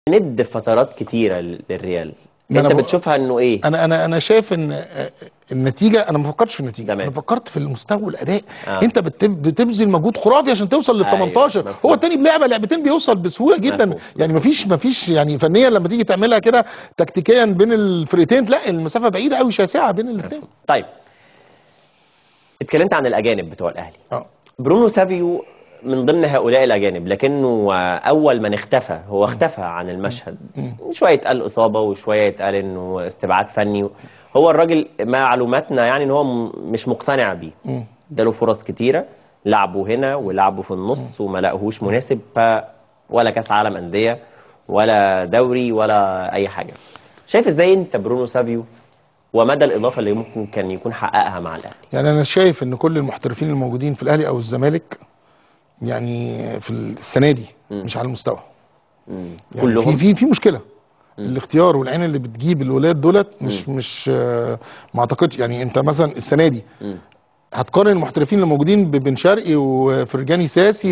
ند فترات كتيره للريال ما انت أنا بق- بتشوفها انه ايه انا انا انا شايف ان آه، النتيجه انا ما فكرتش في النتيجه تمام. انا فكرت في المستوى والاداء آه. انت بتب- بتبذل مجهود خرافي عشان توصل لل أيوة، 18 مفهوم. هو التاني بلعبه لعبتين بيوصل بسهوله جدا مفهوم، يعني مفيش مفيش يعني فنيا لما تيجي تعملها كده تكتيكيا بين الفرقتين لا المسافه بعيده قوي شاسعه بين الاثنين طيب اتكلمت عن الاجانب بتوع الاهلي اه برونو سافيو من ضمن هؤلاء الاجانب لكنه اول من اختفى هو اختفى عن المشهد شويه اتقال اصابه وشويه اتقال انه استبعاد فني هو الراجل معلوماتنا يعني ان هو م- مش مقتنع بيه مم. اداله فرص كتيره لعبوا هنا ولعبوا في النص وما لقوهوش مناسب ف ولا كاس عالم انديه ولا دوري ولا اي حاجه شايف ازاي انت برونو سافيو ومدى الاضافه اللي ممكن كان يكون حققها مع الاهلي يعني انا شايف ان كل المحترفين الموجودين في الاهلي او الزمالك يعني في السنه دي مم. مش على المستوى مم. يعني كلهم في في في مشكله الاختيار والعين اللي بتجيب الولاد دولت مش مش آه، ما اعتقدش يعني انت مثلا السنه دي مم. هتقارن المحترفين اللي موجودين ببن شرقي وفرجاني ساسي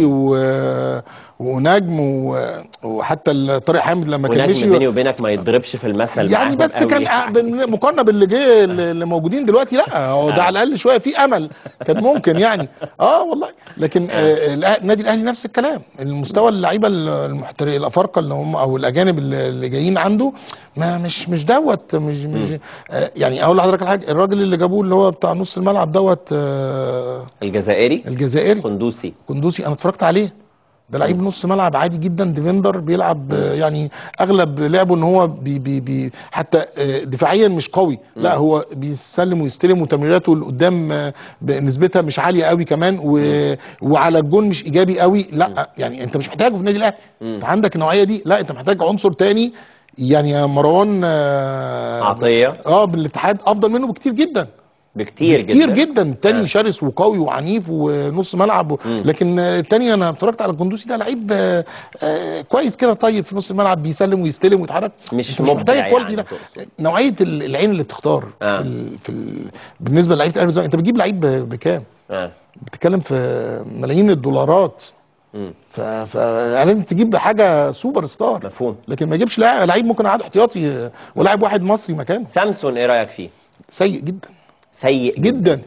و- ونجم و- وحتى طارق حامد لما كان ونجم مشي بيني وبينك ما يضربش في المثل يعني معاهم بس قوي كان يعني. بال- مقارنه باللي جه اللي موجودين دلوقتي لا هو ده على الاقل شويه في امل كان ممكن يعني اه والله لكن آه الأه- النادي الاهلي نفس الكلام المستوى اللعيبه المحترف الافارقه اللي هم او الاجانب اللي اللي جايين عنده ما مش مش دوت مش مش آه يعني اقول لحضرتك على حاجه الراجل اللي جابوه اللي هو بتاع نص الملعب دوت آه الجزائري الجزائري قندوسي قندوسي انا اتفرجت عليه ده لعيب نص ملعب عادي جدا ديفندر بيلعب آه، يعني اغلب لعبه ان هو بي بي بي حتى آه، دفاعيا مش قوي لا هو بيسلم ويستلم وتمريراته لقدام آه، نسبتها مش عاليه قوي كمان و... وعلى الجون مش ايجابي قوي لا يعني انت مش محتاجه في النادي الاهلي انت عندك النوعيه دي لا انت محتاج عنصر تاني يعني يا مروان آه، عطيه اه بالاتحاد افضل منه بكتير جدا بكتير جدا كتير جدا التاني آه. شرس وقوي وعنيف ونص ملعب و... مم. لكن آه، التاني انا اتفرجت على القندوسي ده لعيب آه، آه، كويس كده طيب في نص الملعب بيسلم ويستلم ويتحرك مش انت مش مبدع محتاج الكواليتي يعني ده تقصد. نوعيه ال- العين اللي بتختار آه. في, ال... في ال... بالنسبه للعيبه الاهلي والزمالك، انت بتجيب لعيب ب- بكام؟ اه بتتكلم في ملايين الدولارات مم. ف... فلازم تجيب حاجه سوبر ستار مفهوم لكن ما يجيبش لاعب لعيب ممكن اقعد احتياطي آه، ولاعب واحد مصري مكانه سامسون ايه رايك فيه سيء جدا سيء جدا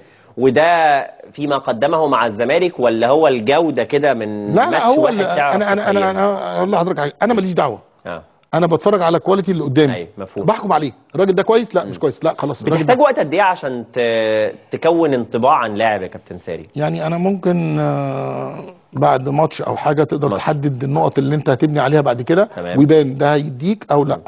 وده فيما قدمه مع الزمالك ولا هو الجوده كده من لا لا ماتش هو واحد اللي تعرف انا انا انا تقيمه؟ انا اقول لحضرتك حاجه انا ماليش دعوه اه انا بتفرج على الكواليتي اللي قدامي ايوه مفهوم بحكم عليه الراجل ده كويس لا مش كويس لا خلاص الراجل بتحتاج ده وقت قد ايه عشان ت- تكون انطباع عن لاعب يا كابتن ساري يعني انا ممكن آه، بعد ماتش او حاجه تقدر ماتش. تحدد النقط اللي انت هتبني عليها بعد كده تمام. ويبان ده هيديك او لا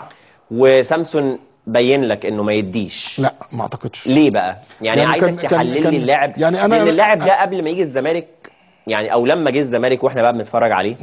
وسامسون بين لك انه ما يديش لا ما اعتقدش ليه بقى يعني, يعني عايزك كان- كان- تحلل كان- لي اللاعب يعني أنا- لان اللاعب أنا- ده قبل ما يجي الزمالك يعني او لما جه الزمالك واحنا بقى بنتفرج عليه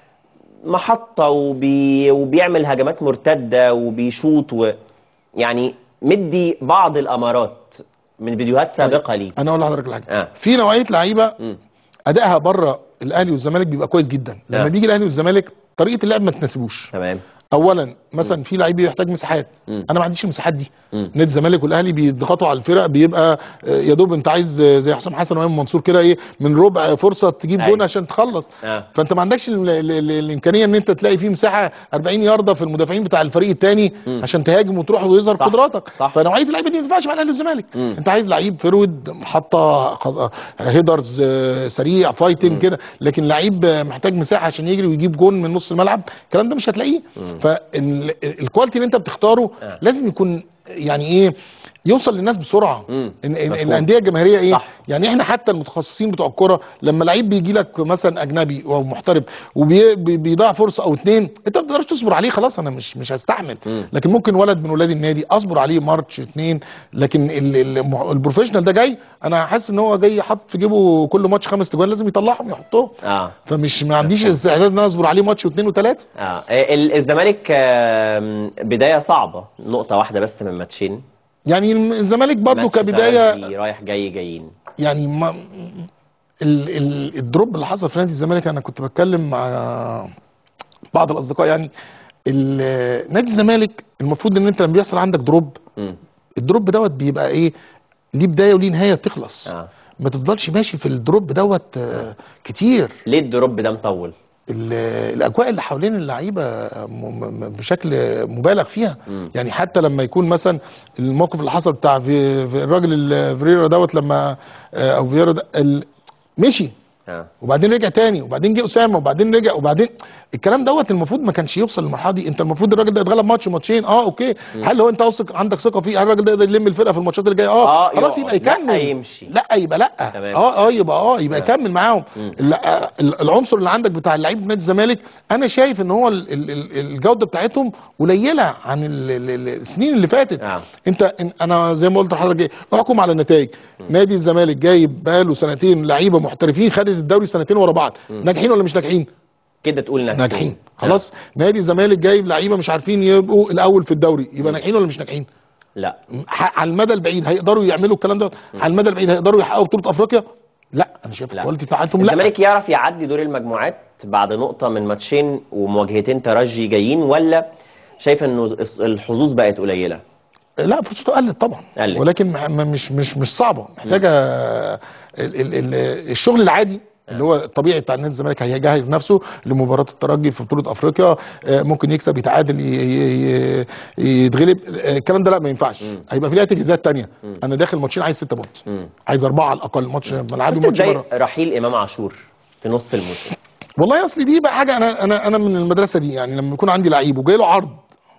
محطه وبي وبيعمل هجمات مرتده وبيشوط و يعني مدي بعض الامارات من فيديوهات سابقه ليه انا اقول لحضرتك حاجه آه. في نوعيه لعيبه مم. ادائها بره الاهلي والزمالك بيبقى كويس جدا لما آه. بيجي الاهلي والزمالك طريقه اللعب ما تناسبوش تمام اولا مثلا في لعيب بيحتاج مساحات مم. انا ما عنديش المساحات دي مم. نادي الزمالك والاهلي بيضغطوا على الفرق بيبقى آه، يا دوب انت عايز آه، زي حسام حسن وامام منصور كده ايه من ربع فرصه تجيب أيوة. جون عشان تخلص آه. فانت ما عندكش ال- ال- ال- الامكانيه ان انت تلاقي فيه مساحه 40 يارده في المدافعين بتاع الفريق الثاني مم. عشان تهاجم وتروح ويظهر صح. قدراتك صح. فنوعيه اللعيبه دي ما ينفعش مع الاهلي والزمالك مم. انت عايز لعيب فرود محطه قض- هيدرز آه، سريع فايتنج كده لكن لعيب آه، محتاج مساحه عشان يجري ويجيب جون من نص الملعب الكلام ده مش هتلاقيه فالكواليتي اللي انت بتختاره آه. لازم يكون يعني ايه يوصل للناس بسرعه مم. إن- إن- مفهوم. الانديه الجماهيريه ايه صح. يعني احنا حتى المتخصصين بتوع الكوره لما لعيب بيجي لك مثلا اجنبي او محترف وبيضيع فرصه او اتنين انت ما بتقدرش تصبر عليه خلاص انا مش مش هستحمل مم. لكن ممكن ولد من ولاد النادي اصبر عليه ماتش اتنين لكن ال- ال- الم- البروفيشنال ده جاي انا حاسس ان هو جاي حاطط في جيبه كل ماتش خمس تجوان لازم يطلعهم يحطهم اه فمش ما عنديش استعداد ان انا اصبر عليه ماتش واثنين وثلاثه اه ال- الزمالك آم، بدايه صعبه نقطه واحده بس من ماتشين يعني الزمالك برضو ماتش كبدايه ترجي رايح جاي جايين يعني ما ال ال الدروب اللي حصل في نادي الزمالك انا كنت بتكلم مع بعض الاصدقاء يعني ال- نادي الزمالك المفروض ان انت لما بيحصل عندك دروب مم. الدروب دوت بيبقى ايه ليه بدايه وليه نهايه تخلص اه ما تفضلش ماشي في الدروب دوت آه، كتير ليه الدروب ده مطول ال- الاجواء اللي حوالين اللعيبه م- م- بشكل مبالغ فيها مم. يعني حتى لما يكون مثلا الموقف اللي حصل بتاع في في الراجل ال- فيريرا دوت لما آه، او فيريرا ده ال- مشي اه وبعدين رجع تاني وبعدين جه اسامه وبعدين رجع وبعدين الكلام دوت المفروض ما كانش يوصل للمرحله دي انت المفروض الراجل ده يتغلب ماتش ماتشين اه اوكي هل هو انت واثق عندك ثقه فيه هل الراجل ده يقدر يلم الفرقه في الماتشات اللي جايه اه, آه، خلاص يقعد. يبقى لا يكمل يمشي. لا يبقى لا تمام. اه اه يبقى اه يبقى تمام. يكمل معاهم مم. لا، ال- العنصر اللي عندك بتاع اللعيب نادي الزمالك انا شايف ان هو ال- ال- ال- الجوده بتاعتهم قليله عن ال- ال- ال- السنين اللي فاتت آه. انت إن- انا زي ما قلت لحضرتك ايه احكم على النتائج نادي الزمالك جايب بقاله سنتين لعيبه محترفين خدت الدوري سنتين ورا بعض ناجحين ولا مش ناجحين كده تقول ناجحين ناجحين خلاص نادي الزمالك جايب لعيبه مش عارفين يبقوا الاول في الدوري يبقى ناجحين ولا مش ناجحين لا ح- على المدى البعيد هيقدروا يعملوا الكلام ده على المدى البعيد هيقدروا يحققوا بطوله افريقيا لا انا شايف لا. الكواليتي بتاعتهم لا الزمالك يعرف يعدي دور المجموعات بعد نقطة من ماتشين ومواجهتين ترجي جايين ولا شايف انه الس- الحظوظ بقت قليلة؟ لا فرصته قلت طبعا قلت. ولكن مح- م- مش مش مش صعبه محتاجه ال ال ال الشغل العادي اللي هو الطبيعي بتاع نادي الزمالك هيجهز نفسه لمباراه الترجي في بطوله افريقيا آه، ممكن يكسب يتعادل ي- ي- ي- يتغلب آه، الكلام ده لا ما ينفعش هيبقى في لها تجهيزات تانية انا داخل ماتشين عايز ستة بونت مم. عايز اربعه على الاقل ماتش ملعبي شفت ماتش ازاي بره رحيل امام عاشور في نص الموسم؟ والله اصل دي بقى حاجه انا انا انا من المدرسه دي يعني لما يكون عندي لعيب وجاي له عرض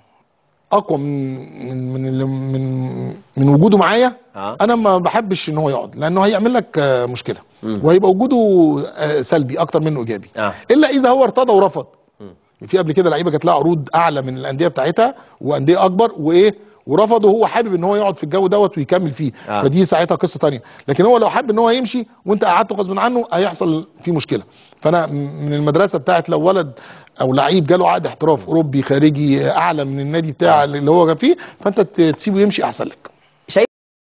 اقوى من من من اللي- من, من وجوده معايا اه انا ما بحبش ان هو يقعد لانه هيعمل لك آه، مشكله مم. وهيبقى وجوده آه، سلبي اكتر منه ايجابي اه الا اذا هو ارتضى ورفض مم. في قبل كده لعيبه جات لها عروض اعلى من الانديه بتاعتها وانديه اكبر وايه ورفض وهو حابب ان هو يقعد في الجو دوت ويكمل فيه آه. فدي ساعتها قصه تانية لكن هو لو حب ان هو يمشي وانت قعدته غصب عنه هيحصل فيه مشكله فانا م- من المدرسه بتاعت لو ولد او لعيب جاله عقد احتراف اوروبي خارجي اعلى من النادي بتاع اللي هو كان فيه فانت ت- تسيبه يمشي احسن لك